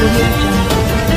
audio jungle.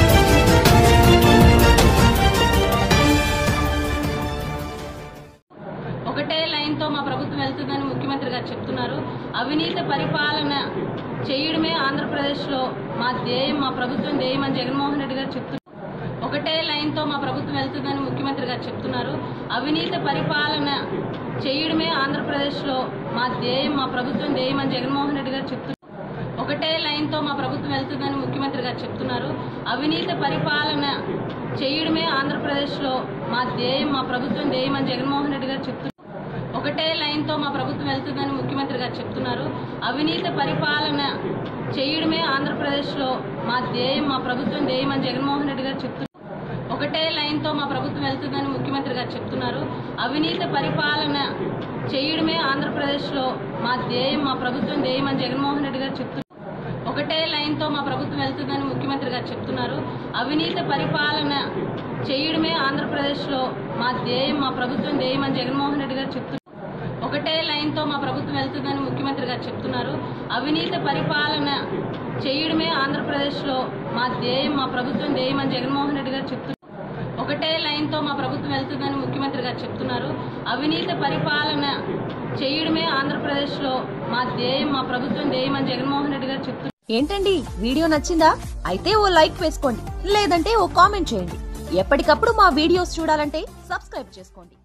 ఒకటే లైన్తో మా ప్రభుత్వం వెళ్తుందని ముఖ్యమంత్రి గారు చెప్తున్నారు అవినీతి పరిపాలన చేయడమే ఆంధ్రప్రదేశ్లో మా ధ్యేయం మా ప్రభుత్వం ధ్యేయం అని జగన్మోహన్ రెడ్డి గారు చెప్తున్నారు ఒకటే లైన్తో మా ప్రభుత్వం వెళ్తుందని ముఖ్యమంత్రి గారు చెప్తున్నారు అవినీతి పరిపాలన చేయడమే ఆంధ్రప్రదేశ్లో మా ధ్యేయం మా ప్రభుత్వం ధ్యేయం అని జగన్మోహన్ రెడ్డి గారు చెప్తున్నారు ఒకటే లైన్తో మా ప్రభుత్వం వెళ్తుందని ముఖ్యమంత్రి గారు చెప్తున్నారు అవినీతి పరిపాలన చేయడమే ఆంధ్రప్రదేశ్లో మా ధ్యేయం మా ప్రభుత్వం ధ్యేయం అని జగన్మోహన్ రెడ్డి గారు చెప్తున్నారు ఒకటే లైన్తో మా ప్రభుత్వం వెళ్తుందని ముఖ్యమంత్రి గారు చెప్తున్నారు అవినీతి పరిపాలన చేయడమే ఆంధ్రప్రదేశ్లో మా ధ్యేయం మా ప్రభుత్వం ధ్యేయం అని జగన్మోహన్ రెడ్డి గారు చెప్తున్నారు ఒకటే లైన్తో మా ప్రభుత్వం వెళ్తుందని ముఖ్యమంత్రి గారు చెప్తున్నారు అవినీతి పరిపాలన చేయడమే ఆంధ్రప్రదేశ్లో మా ధ్యేయం మా ప్రభుత్వం ధ్యేయం అని జగన్మోహన్ రెడ్డి గారు చెప్తున్నారు ఒకటే లైన్తో మా ప్రభుత్వం వెళ్తుందని ముఖ్యమంత్రి గారు చెప్తున్నారు అవినీతి పరిపాలన చేయడమే ఆంధ్రప్రదేశ్లో మా ధ్యేయం మా ప్రభుత్వం ధ్యేయం అని జగన్మోహన్ రెడ్డి గారు చెప్తున్నారు ఒకటే లైన్తో మా ప్రభుత్వం వెళ్తుందని ముఖ్యమంత్రి గారు చెప్తున్నారు అవినీతి పరిపాలన చేయడమే ఆంధ్రప్రదేశ్లో మా ధ్యేయం మా ప్రభుత్వం ధ్యేయం అని జగన్మోహన్ రెడ్డి గారు చెప్తున్నారు ఒకటే లైన్తో మా ప్రభుత్వం వెళ్తుందని ముఖ్యమంత్రి గారు చెప్తున్నారు అవినీతి పరిపాలన చేయడమే ఆంధ్రప్రదేశ్లో మా ధ్యేయం మా ప్రభుత్వం ధ్యేయం అని జగన్మోహన్ రెడ్డి గారు చెప్తున్నారు ఏంటండి వీడియో నచ్చిందా అయితే ఓ లైక్ వేసుకోండి లేదంటే ఓ కామెంట్ చేయండి ఎప్పటికప్పుడు మా వీడియోస్ చూడాలంటే సబ్స్క్రైబ్ చేసుకోండి